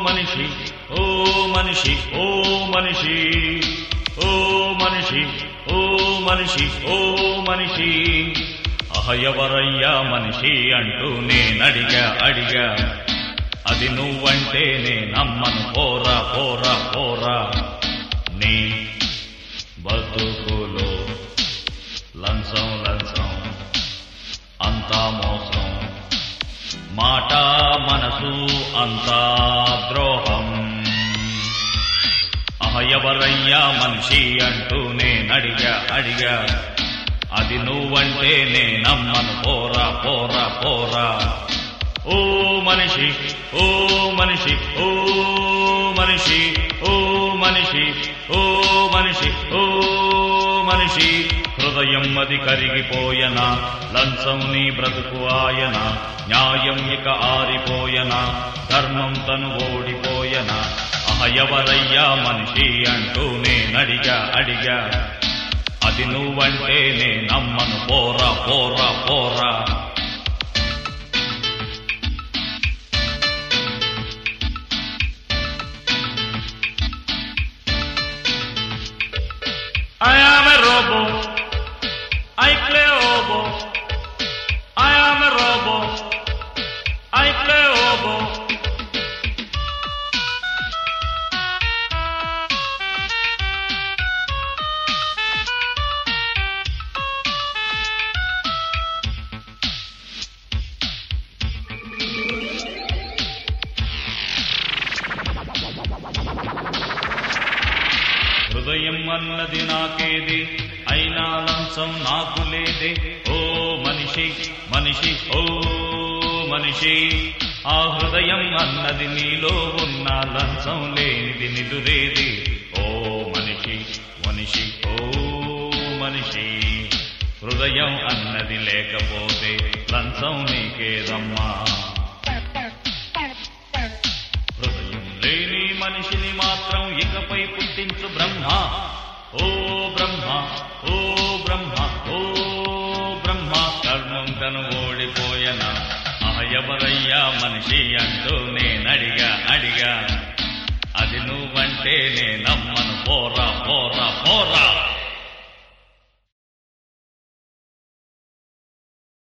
మనిషి ఓ మనిషి ఓ మనిషి ఓ మనిషి ఓ మనిషి ఓ మనిషి అహ ఎవరయ్యా మనిషి అంటూ నేనడిగా అడిగా అది నువ్వంటే నేనమ్మను పోరా పోరా పోరా నీ బతుకులో లంచం లంచం అంతా మోసం మాట మనసు అంతా ద్రోహం అహ ఎవరయ్యా మనిషి అంటూ నేనడిగా అడిగా అది నువ్వంటే నేనమ్మను పోరా పోరా పోరా ఓ మనిషి ఓ మనిషి ఓ మనిషి ఓ మనిషి ఓ మనిషి ఓ మనిషి హృదయం అది కరిగిపోయనా లంచం నీ బ్రతుకు ఆయన న్యాయం ఇక ఆరిపోయనా ధర్మం తను ఓడిపోయనా అహ ఎవరయ్యా మనిషి అంటూ నేనడిగా అడిగా అది నువ్వంటే నేనమ్మను పోరా పోరా పోరా I am a robo. I play oboe. I am a robo. I play oboe. హృదయం అన్నది నాకేది అయినా లంచం నాకు లేదే ఓ మనిషి మనిషి ఓ మనిషి ఆ హృదయం అన్నది నీలో ఉన్న లంచం లేనిది నిదురేది ఓ మనిషి మనిషి ఓ మనిషి హృదయం అన్నది లేకపోతే లంచం నీకేదమ్మా హృదయం లేని మనిషిని మాత్రం ఇకపై పుట్టించు బ్రహ్మ ఓ బ్రహ్మ ఓ బ్రహ్మ ఓ బ్రహ్మ కర్మం తను ఓడిపోయనా ఆ ఎవరయ్యా మనిషి అంటూ నేనడిగా అడిగా అది నువ్వంటే నేనమ్మను పోరా పోరా పోరా